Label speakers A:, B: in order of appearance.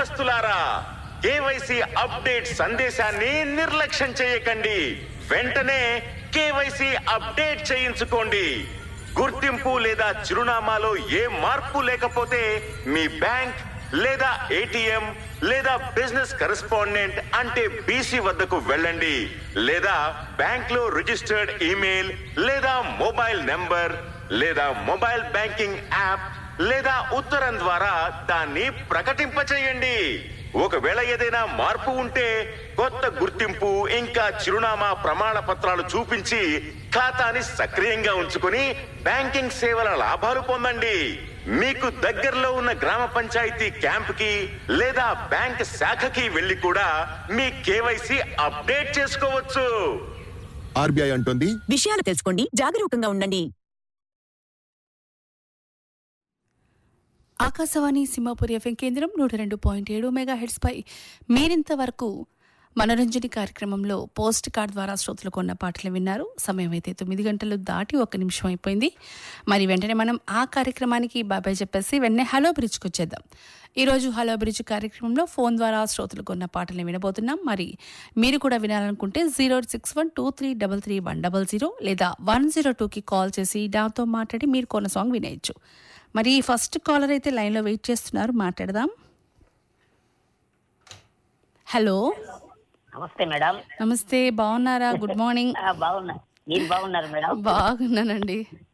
A: ఉద్యోగస్తులారా KYC update సందేశాన్ని నిర్లక్ష్యం చేయకండి వెంటనే కేవైసీ అప్డేట్ చేయించుకోండి గుర్తింపు లేదా చిరునామాలో ఏ మార్పు లేకపోతే మీ బ్యాంక్ లేదా ఏటీఎం లేదా బిజినెస్ కరెస్పాండెంట్ అంటే బీసీ వద్దకు వెళ్ళండి లేదా బ్యాంక్ లో రిజిస్టర్డ్ ఈమెయిల్ లేదా మొబైల్ నెంబర్ లేదా మొబైల్ బ్యాంకింగ్ యాప్ లేదా ఉత్తరం ద్వారా దాన్ని ప్రకటింపచేయండి ఒకవేళ ఏదైనా మార్పు ఉంటే కొత్త గుర్తింపు ఇంకా చిరునామా ప్రమాణ పత్రాలు చూపించి ఖాతాని సక్రియంగా ఉంచుకుని బ్యాంకింగ్ సేవల లాభాలు పొందండి మీకు దగ్గరలో ఉన్న గ్రామ పంచాయతీ క్యాంప్ కి లేదా బ్యాంక్ శాఖకి వెళ్లి కూడా మీ కేవైసీ అప్డేట్ చేసుకోవచ్చు
B: ఆర్బీఐ అంటోంది
C: విషయాలు తెలుసుకోండి జాగరూకంగా ఉండండి
D: ఆకాశవాణి సింహాపురి ఎఫ్ఎం కేంద్రం నూట రెండు పాయింట్ ఏడు మెగా హెడ్స్పై మీరింతవరకు మనోరంజని కార్యక్రమంలో పోస్ట్ కార్డ్ ద్వారా శ్రోతలు కొన్న పాటలు విన్నారు సమయం అయితే తొమ్మిది గంటలు దాటి ఒక నిమిషం అయిపోయింది మరి వెంటనే మనం ఆ కార్యక్రమానికి బాబాయ్ చెప్పేసి వెంటనే హలో బ్రిడ్జ్కి వచ్చేద్దాం ఈరోజు హలో బ్రిడ్జ్ కార్యక్రమంలో ఫోన్ ద్వారా శ్రోతలు కొన్న పాటల్ని వినబోతున్నాం మరి మీరు కూడా వినాలనుకుంటే zero six one two three double three one double zero లేదా వన్ జీరో టూకి కాల్ చేసి నాతో మాట్లాడి మీరు కొన్న సాంగ్ వినేయచ్చు మరి ఫస్ట్ కాలర్ అయితే లైన్లో వెయిట్ చేస్తున్నారు మాట్లాడదాం హలో
E: నమస్తే మేడం
D: నమస్తే బాగున్నారా గుడ్ మార్నింగ్
E: ఆ, బాగున్నా మీరు బాగున్నారు మేడం
D: బాగున్నానండి